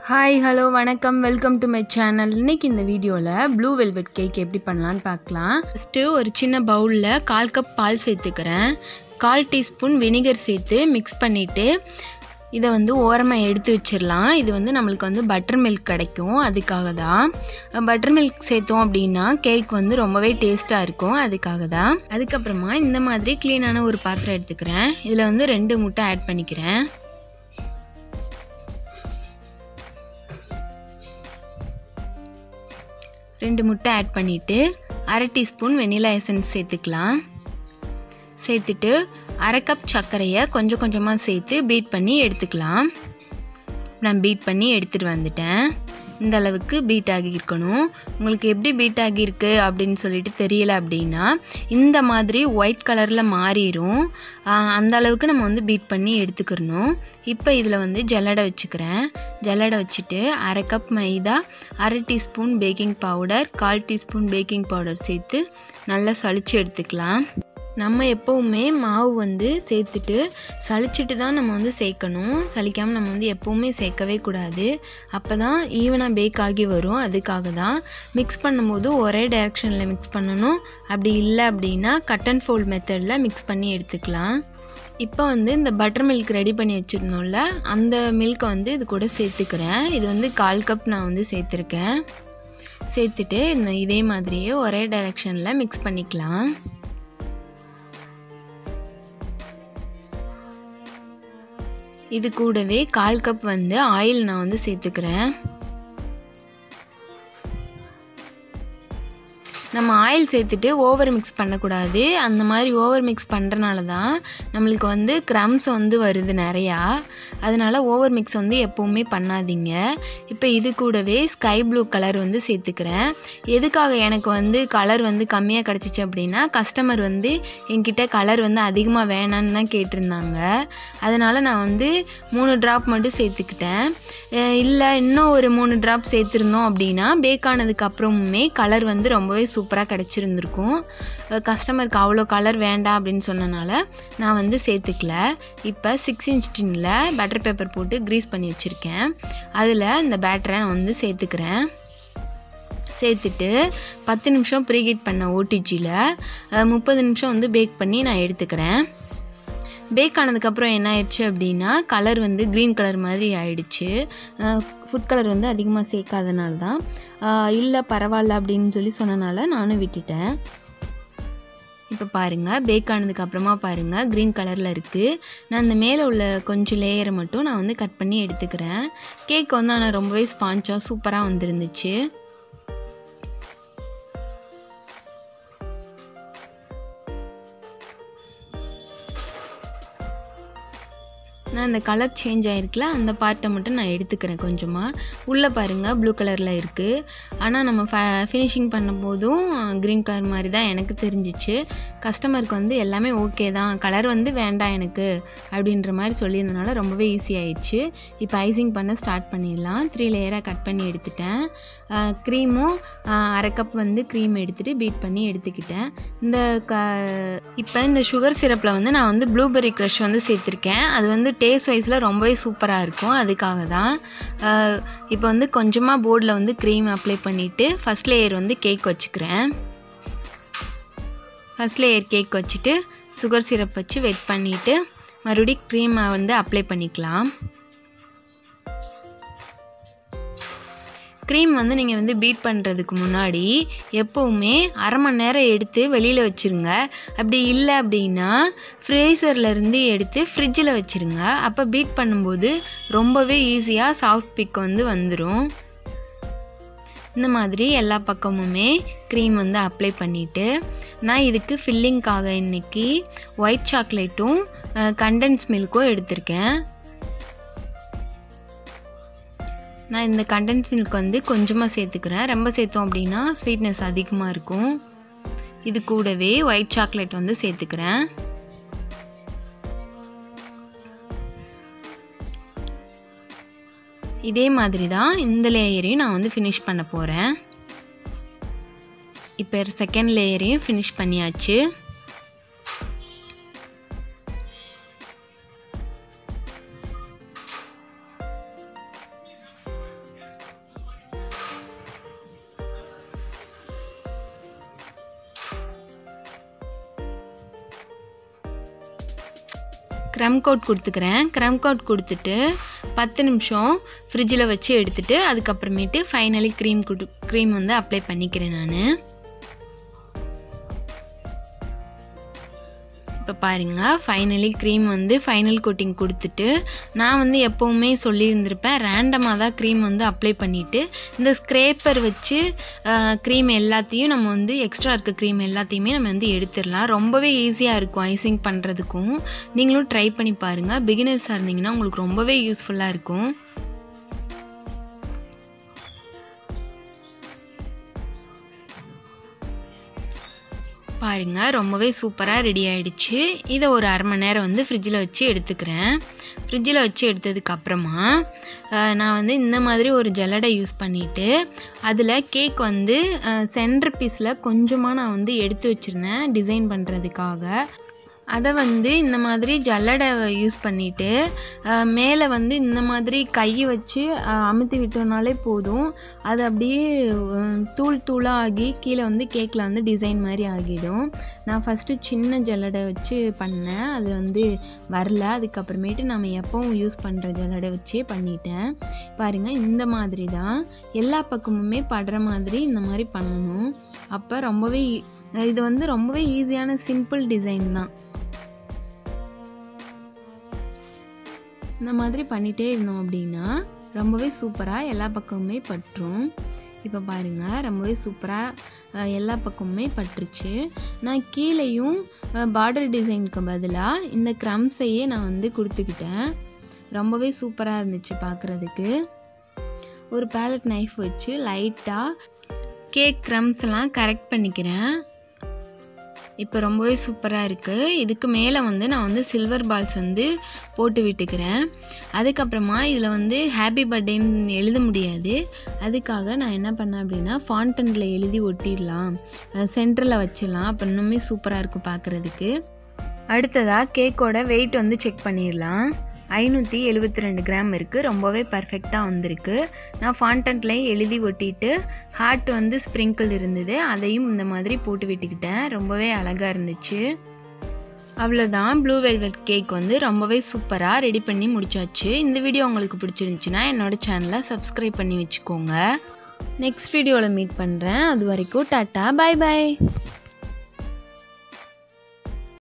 hi hello வணக்கம் welcome to my channel இன்னைக்கு இந்த வீடியோவில் ப்ளூ வெல்வெட் கேக் எப்படி பண்ணலான்னு பார்க்கலாம் ஃபஸ்ட்டு ஒரு சின்ன பவுலில் கால் கப் பால் சேர்த்துக்கிறேன் கால் டீஸ்பூன் வினிகர் சேர்த்து மிக்ஸ் பண்ணிவிட்டு இதை வந்து ஓரமாக எடுத்து வச்சிடலாம் இது வந்து நம்மளுக்கு வந்து பட்டர் மில்க் கிடைக்கும் அதுக்காக தான் பட்டர் மில்க் சேர்த்தோம் அப்படின்னா கேக் வந்து ரொம்பவே டேஸ்ட்டாக இருக்கும் அதுக்காக தான் அதுக்கப்புறமா இந்த மாதிரி க்ளீனான ஒரு பாத்திரம் எடுத்துக்கிறேன் இதில் வந்து ரெண்டு முட்டை ஆட் பண்ணிக்கிறேன் ரெண்டு முட்டை ஆட் பண்ணிவிட்டு அரை டீஸ்பூன் வெனிலா எசன்ஸ் சேர்த்துக்கலாம் சேர்த்துட்டு அரை கப் சர்க்கரையை கொஞ்சம் கொஞ்சமாக சேர்த்து பீட் பண்ணி எடுத்துக்கலாம் நான் பீட் பண்ணி எடுத்துகிட்டு வந்துட்டேன் இந்த அளவுக்கு பீட் ஆகியிருக்கணும் உங்களுக்கு எப்படி பீட் ஆகியிருக்கு அப்படின்னு சொல்லிட்டு தெரியல அப்படின்னா இந்த மாதிரி ஒயிட் கலரில் மாறிடும் அந்த அளவுக்கு நம்ம வந்து பீட் பண்ணி எடுத்துக்கிறணும் இப்போ இதில் வந்து ஜல்லடை வச்சுக்கிறேன் ஜல்லடை வச்சுட்டு அரை கப் மைதா அரை டீஸ்பூன் பேக்கிங் பவுடர் கால் டீஸ்பூன் பேக்கிங் பவுடர் சேர்த்து நல்லா சளிச்சு எடுத்துக்கலாம் நம்ம எப்போவுமே மாவு வந்து சேர்த்துட்டு சளிச்சிட்டு தான் நம்ம வந்து சேர்க்கணும் சலிக்காமல் நம்ம வந்து எப்போவுமே சேர்க்கவே கூடாது அப்போ தான் ஈவனாக பேக் ஆகி வரும் அதுக்காக தான் மிக்ஸ் பண்ணும்போது ஒரே டைரெக்ஷனில் மிக்ஸ் பண்ணணும் அப்படி இல்லை அப்படின்னா கட் அண்ட் ஃபோல்ட் மெத்தடில் மிக்ஸ் பண்ணி எடுத்துக்கலாம் இப்போ வந்து இந்த பட்டர் மில்க் ரெடி பண்ணி வச்சுருந்தோம்ல அந்த மில்கை வந்து இது கூட சேர்த்துக்கிறேன் இது வந்து கால் கப் நான் வந்து சேர்த்துருக்கேன் சேர்த்துட்டு இந்த இதே மாதிரியே ஒரே டைரெக்ஷனில் மிக்ஸ் பண்ணிக்கலாம் இது கூடவே கால் கப் வந்து ஆயில் நான் வந்து சேர்த்துக்கிறேன் நம்ம ஆயில் சேர்த்துட்டு ஓவர் மிக்ஸ் பண்ணக்கூடாது அந்த மாதிரி ஓவர் மிக்ஸ் பண்ணுறனால தான் நம்மளுக்கு வந்து க்ரம்ஸ் வந்து வருது நிறையா அதனால் ஓவர் மிக்ஸ் வந்து எப்போவுமே பண்ணாதீங்க இப்போ இது கூடவே ஸ்கை ப்ளூ கலர் வந்து சேர்த்துக்கிறேன் எதுக்காக எனக்கு வந்து கலர் வந்து கம்மியாக கிடச்சிச்சு அப்படின்னா கஸ்டமர் வந்து என்கிட்ட கலர் வந்து அதிகமாக வேணான்னு தான் கேட்டிருந்தாங்க அதனால் நான் வந்து மூணு ட்ராப் மட்டும் சேர்த்துக்கிட்டேன் இல்லை இன்னும் ஒரு மூணு ட்ராப் சேர்த்துருந்தோம் அப்படின்னா பேக் ஆனதுக்கு அப்புறமுமே கலர் வந்து ரொம்பவே சூப்பராக கிடச்சிருந்துருக்கும் கஸ்டமருக்கு அவ்வளோ கலர் வேண்டாம் அப்படின்னு சொன்னனால நான் வந்து சேர்த்துக்கல இப்போ சிக்ஸ் இன்ச் டின்னில் பட்டர் பேப்பர் போட்டு க்ரீஸ் பண்ணி வச்சுருக்கேன் அதில் இந்த பேட்டரை நான் வந்து சேர்த்துக்கிறேன் சேர்த்துட்டு பத்து நிமிஷம் ப்ரீஹீட் பண்ண ஓடிஜியில் முப்பது நிமிஷம் வந்து பேக் பண்ணி நான் எடுத்துக்கிறேன் பேக் ஆனதுக்கப்புறம் என்ன ஆயிடுச்சு அப்படின்னா கலர் வந்து க்ரீன் கலர் மாதிரி ஆயிடுச்சு ஃபுட் கலர் வந்து அதிகமாக சேர்க்காதனால தான் இல்லை பரவாயில்ல அப்படின்னு சொல்லி சொன்னனால நானும் விட்டுட்டேன் இப்போ பாருங்கள் பேக் ஆனதுக்கு அப்புறமா பாருங்கள் க்ரீன் கலரில் இருக்குது நான் அந்த மேலே உள்ள கொஞ்சம் லேயரை மட்டும் நான் வந்து கட் பண்ணி எடுத்துக்கிறேன் கேக் வந்து ஆனால் ரொம்பவே ஸ்பாஞ்சாக சூப்பராக வந்துருந்துச்சு நான் அந்த கலர் சேஞ்ச் ஆகிருக்குல அந்த பார்ட்டை மட்டும் நான் எடுத்துக்கிறேன் கொஞ்சமாக உள்ளே பாருங்கள் ப்ளூ கலரில் இருக்குது ஆனால் நம்ம ஃப ஃபினிஷிங் பண்ணும்போதும் க்ரீன் கலர் மாதிரி தான் எனக்கு தெரிஞ்சிச்சு கஸ்டமருக்கு வந்து எல்லாமே ஓகே தான் கலர் வந்து வேண்டாம் எனக்கு அப்படின்ற மாதிரி சொல்லியிருந்தனால ரொம்பவே ஈஸி ஆயிடுச்சு இப்போ ஐசிங் பண்ண ஸ்டார்ட் பண்ணிடலாம் த்ரீ லேயராக கட் பண்ணி எடுத்துட்டேன் க்ரீமும் அரை கப் வந்து க்ரீம் எடுத்துகிட்டு பீட் பண்ணி எடுத்துக்கிட்டேன் இந்த க இப்போ இந்த சுகர் சிரப்பில் வந்து நான் வந்து ப்ளூபெர்ரி க்ரஷ் வந்து சேர்த்துருக்கேன் அது வந்து டேஸ்ட் வைஸில் ரொம்பவே சூப்பராக இருக்கும் அதுக்காக தான் இப்போ வந்து கொஞ்சமாக போர்டில் வந்து க்ரீம் அப்ளை பண்ணிவிட்டு ஃபஸ்ட் லேயர் வந்து கேக் வச்சுக்கிறேன் ஃபஸ்ட் லேயர் கேக் வச்சுட்டு சுகர் சிரப் வச்சு வெட் பண்ணிவிட்டு மறுபடியும் க்ரீமை வந்து அப்ளை பண்ணிக்கலாம் க்ரீம் வந்து நீங்கள் வந்து பீட் பண்ணுறதுக்கு முன்னாடி எப்போவுமே அரை மணி நேரம் எடுத்து வெளியில் வச்சுருங்க அப்படி இல்லை அப்படின்னா ஃப்ரீசர்லேருந்து எடுத்து ஃப்ரிட்ஜில் வச்சுருங்க அப்போ பீட் பண்ணும்போது ரொம்பவே ஈஸியாக சாஃப்ட் பிக் வந்து வந்துடும் இந்த மாதிரி எல்லா பக்கமுமே க்ரீம் வந்து அப்ளை பண்ணிவிட்டு நான் இதுக்கு ஃபில்லிங்க்காக இன்றைக்கி ஒயிட் சாக்லேட்டும் கண்டென்ஸ் மில்க்கும் எடுத்திருக்கேன் நான் இந்த கண்டென்ஸ் மில்க் வந்து கொஞ்சமாக சேர்த்துக்கிறேன் ரொம்ப சேர்த்தோம் அப்படின்னா ஸ்வீட்னஸ் அதிகமாக இருக்கும் இது கூடவே ஒயிட் சாக்லேட் வந்து சேர்த்துக்கிறேன் இதே மாதிரி தான் இந்த லேயரையும் நான் வந்து ஃபினிஷ் பண்ண போகிறேன் இப்போ செகண்ட் லேயரையும் ஃபினிஷ் பண்ணியாச்சு க்ரம் கோட் கொடுத்துக்கிறேன் க்ரம் கோட் கொடுத்துட்டு பத்து நிமிஷம் ஃப்ரிட்ஜில் வச்சு எடுத்துட்டு அதுக்கப்புறமேட்டு ஃபைனலி க்ரீம் கொடு க்ரீம் வந்து அப்ளை பண்ணிக்கிறேன் நான் இப்போ பாருங்கள் ஃபைனலி க்ரீம் வந்து ஃபைனல் கோட்டிங் கொடுத்துட்டு நான் வந்து எப்போவுமே சொல்லியிருந்திருப்பேன் ரேண்டமாக தான் க்ரீம் வந்து அப்ளை பண்ணிவிட்டு இந்த ஸ்க்ரேப்பர் வச்சு க்ரீம் எல்லாத்தையும் நம்ம வந்து எக்ஸ்ட்ரா இருக்க க்ரீம் எல்லாத்தையுமே நம்ம வந்து எடுத்துடலாம் ரொம்பவே ஈஸியாக இருக்கும் ஐசிங் பண்ணுறதுக்கும் நீங்களும் ட்ரை பண்ணி பாருங்கள் பிகினர்ஸாக இருந்தீங்கன்னா உங்களுக்கு ரொம்பவே யூஸ்ஃபுல்லாக இருக்கும் பாருங்கள் ரொம்பவே சூப்பராக ரெடி ஆகிடுச்சு இதை ஒரு அரை மணி நேரம் வந்து ஃப்ரிட்ஜில் வச்சு எடுத்துக்கிறேன் ஃப்ரிட்ஜில் வச்சு எடுத்ததுக்கப்புறமா நான் வந்து இந்த மாதிரி ஒரு ஜல்லடை யூஸ் பண்ணிவிட்டு அதில் கேக் வந்து சென்டர் பீஸில் கொஞ்சமாக நான் வந்து எடுத்து வச்சுருந்தேன் டிசைன் பண்ணுறதுக்காக அதை வந்து இந்த மாதிரி ஜல்லடை யூஸ் பண்ணிவிட்டு மேலே வந்து இந்த மாதிரி கை வச்சு அமுத்தி விட்டோம்னாலே போதும் அது அப்படியே தூள் தூளாக ஆகி கீழே வந்து கேக்கில் வந்து டிசைன் மாதிரி ஆகிடும் நான் ஃபஸ்ட்டு சின்ன ஜல்லடை வச்சு பண்ணேன் அது வந்து வரல அதுக்கப்புறமேட்டு நம்ம எப்பவும் யூஸ் பண்ணுற ஜல்லடை வச்சே பண்ணிட்டேன் பாருங்கள் இந்த மாதிரி தான் எல்லா பக்கமுமே படுற மாதிரி இந்த மாதிரி பண்ணணும் அப்போ ரொம்பவே இது வந்து ரொம்பவே ஈஸியான சிம்பிள் டிசைன் தான் இந்த மாதிரி பண்ணிகிட்டே இருந்தோம் அப்படின்னா ரொம்பவே சூப்பராக எல்லா பக்கமுமே பற்றும் இப்போ பாருங்கள் ரொம்பவே சூப்பராக எல்லா பக்கமுமே பட்டுருச்சு நான் கீழேயும் பார்டர் டிசைனுக்கு பதிலாக இந்த க்ரம்ஸையே நான் வந்து கொடுத்துக்கிட்டேன் ரொம்பவே சூப்பராக இருந்துச்சு பார்க்குறதுக்கு ஒரு பேலட் நைஃப் வச்சு லைட்டாக கேக் க்ரம்ஸ் எல்லாம் கரெக்ட் பண்ணிக்கிறேன் இப்போ ரொம்பவே சூப்பராக இருக்குது இதுக்கு மேலே வந்து நான் வந்து சில்வர் பால்ஸ் வந்து போட்டு விட்டுக்கிறேன் அதுக்கப்புறமா இதில் வந்து ஹாப்பி பர்த்டேன்னு எழுத முடியாது அதுக்காக நான் என்ன பண்ணேன் அப்படின்னா ஃபாண்டனில் எழுதி ஒட்டிடலாம் சென்டரில் வச்சிடலாம் அப்போ இன்னுமே சூப்பராக இருக்கும் பார்க்குறதுக்கு அடுத்ததாக கேக்கோட வெயிட் வந்து செக் பண்ணிடலாம் ஐநூற்றி எழுபத்தி ரெண்டு கிராம் இருக்குது ரொம்பவே பர்ஃபெக்டாக வந்திருக்கு நான் ஃபாண்டன்ட்லேயும் எழுதி ஒட்டிட்டு ஹார்ட் வந்து ஸ்ப்ரிங்கிள் இருந்தது அதையும் இந்த மாதிரி போட்டு விட்டுக்கிட்டேன் ரொம்பவே அழகாக இருந்துச்சு அவ்வளோதான் ப்ளூ வெல்வெட் கேக் வந்து ரொம்பவே சூப்பராக ரெடி பண்ணி முடிச்சாச்சு இந்த வீடியோ உங்களுக்கு பிடிச்சிருந்துச்சின்னா என்னோடய சேனலை சப்ஸ்கிரைப் பண்ணி வச்சுக்கோங்க நெக்ஸ்ட் வீடியோவில் மீட் பண்ணுறேன் அது வரைக்கும் டாட்டா பாய் பாய்